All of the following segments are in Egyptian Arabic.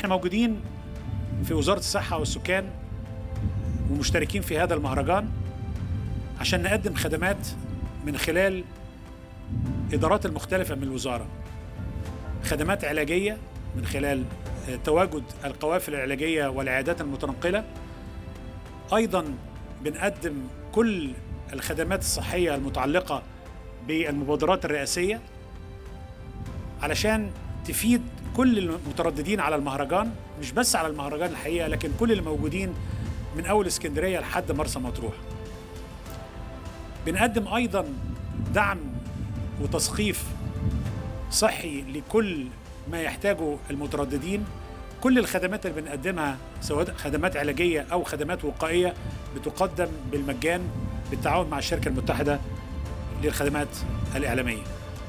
احنا موجودين في وزارة الصحة والسكان ومشتركين في هذا المهرجان عشان نقدم خدمات من خلال إدارات المختلفة من الوزارة خدمات علاجية من خلال تواجد القوافل العلاجية والعيادات المتنقلة أيضا بنقدم كل الخدمات الصحية المتعلقة بالمبادرات الرئاسية علشان تفيد كل المترددين على المهرجان مش بس على المهرجان الحقيقة لكن كل اللي موجودين من أول اسكندرية لحد مرسى مطروح بنقدم أيضا دعم وتثقيف صحي لكل ما يحتاجه المترددين كل الخدمات اللي بنقدمها سواء خدمات علاجية أو خدمات وقائية بتقدم بالمجان بالتعاون مع الشركة المتحدة للخدمات الإعلامية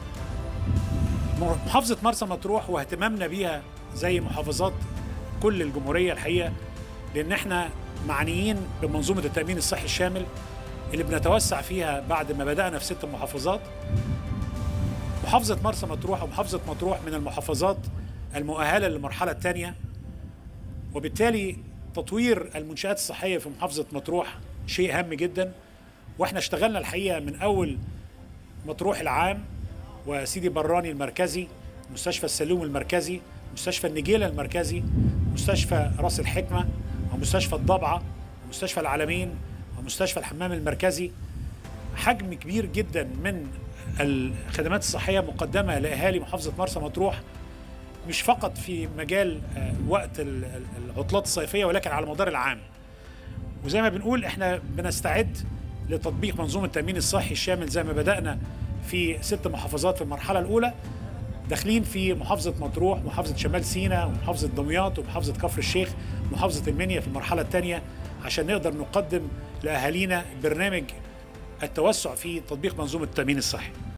محافظة مرسى مطروح واهتمامنا بيها زي محافظات كل الجمهورية الحقيقة لأن احنا معنيين بمنظومة التأمين الصحي الشامل اللي بنتوسع فيها بعد ما بدأنا في ست محافظات محافظة مرسى مطروح ومحافظة مطروح من المحافظات المؤهلة للمرحلة الثانية وبالتالي تطوير المنشآت الصحية في محافظة مطروح شيء هام جدا واحنا اشتغلنا الحقيقة من أول مطروح العام وسيدي براني المركزي مستشفى السلوم المركزي مستشفى النجيلة المركزي مستشفى راس الحكمة ومستشفى الضبعة ومستشفى العالمين ومستشفى الحمام المركزي حجم كبير جدا من الخدمات الصحية مقدمة لأهالي محافظة مرسى مطروح مش فقط في مجال وقت العطلات الصيفية ولكن على مدار العام وزي ما بنقول احنا بنستعد لتطبيق منظومة التأمين الصحي الشامل زي ما بدأنا في ست محافظات في المرحلة الأولى داخلين في محافظة مطروح محافظة شمال سيناء ومحافظة دمياط ومحافظة كفر الشيخ ومحافظة المنيا في المرحلة الثانية عشان نقدر نقدم لأهالينا برنامج التوسع في تطبيق منظومة التأمين الصحي